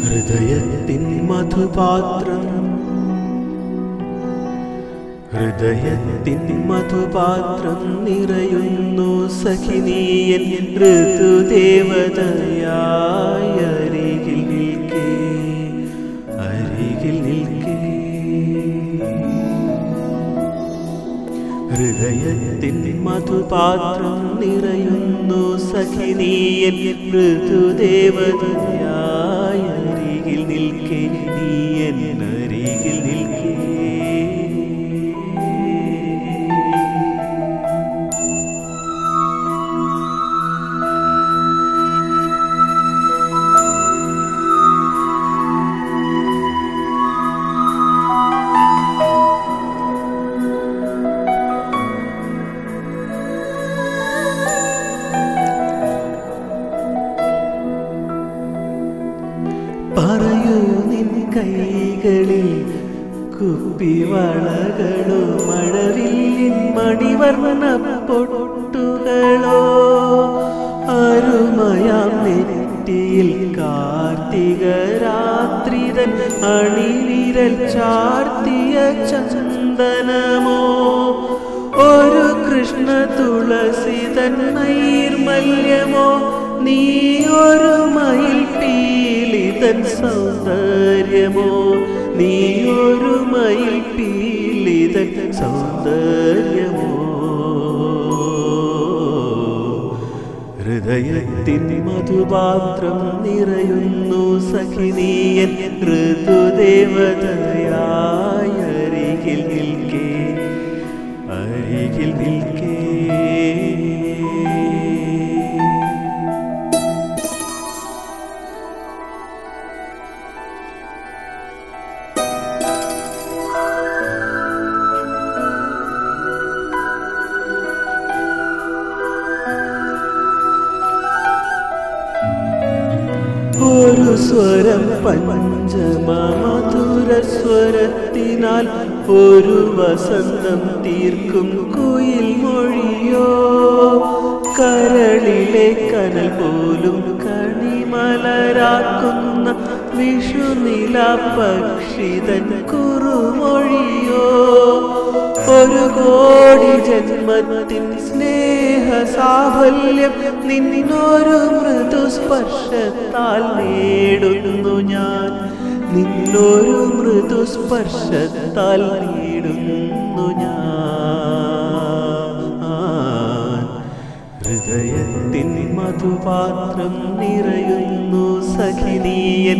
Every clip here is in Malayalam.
ഹൃദയത്തിൻ മധുപാത്രം ഹൃദയത്തിൻ മധുപാത്രം നിറയുന്നു സഖിനീയൻ ഋതുദേവതയായ അരികിൽ നിൽക്കേ അരികിൽ നിൽക്കേ ഹൃദയത്തിൻ മധുപാത്രം നിറയുന്നു സഖിനീയൻ ഋതുദേവതയായ അരികിൽ നിൽക്കേ നീയൻ അരികിൽ നിൽക്കേ പറയൂ നിൻ കൈകളിൽ കുപ്പിവളകളോ മഴവില്ലിൻ മണിവർണ്ണ പൊട്ടുകളോ അരുമയാം നെറ്റിയിൽ കാർത്തിക രാത്രിതൻ അണിവിരൽ ചാർത്തിയ ചന്ദനമോ ഒരു കൃഷ്ണ തുളസിതൻ നൈർമല്യമോ നീ ഒരു മയിൽ പീലിതൻ സൗന്ദര്യമോ നീ ഒരു മയിൽ പീലിതൻ സൗന്ദര്യമോ ഹൃദയത്തിൻ മധുപാത്രം നിറയുന്നു സഖിനീയൻ ഋതുദേവതയായ അരികിൽ നിൽക്കേ അരികിൽ നിൽക്കേ ഒരു സ്വരം പഞ്ചമധുര സ്വരത്തിനാൽ ഒരു വസന്തം തീർക്കും കുയിൽ മൊഴിയോ കരളിലെ കനൽ പോലും കണിമലരാക്കുന്ന വിഷുനില പക്ഷിതൻ കുറുമൊഴിയോ ഒരു കോടി ജന്മത്തിൻ സ്നേഹ സാഫല്യം നിന്നൊരു മൃദു സ്പർശത്താൽ നേടുന്നു ഞാൻ നിന്നൊരു മൃദു സ്പർശത്താൽ നേടുന്നു ഞാൻ ഹൃദയത്തിൻ മധുപാത്രം നിറയുന്നു സഖിനീയൻ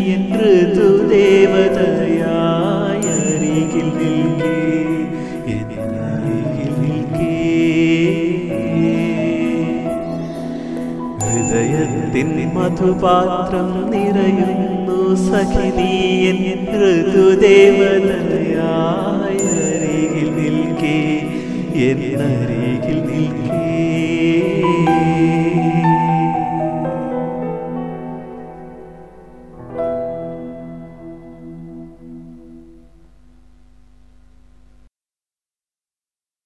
ഋതുദേവതയായ അരികിൽ നിൽക്കേ എന്നരികിൽ നിൽക്കേ ഹൃദയത്തിൻ മധുപാത്രം നിറയുന്നു സഖിനീയൻ ഋതുദേവതയായ അരികിൽ നിൽക്കേ എന്നരികിൽ നിൽക്കേ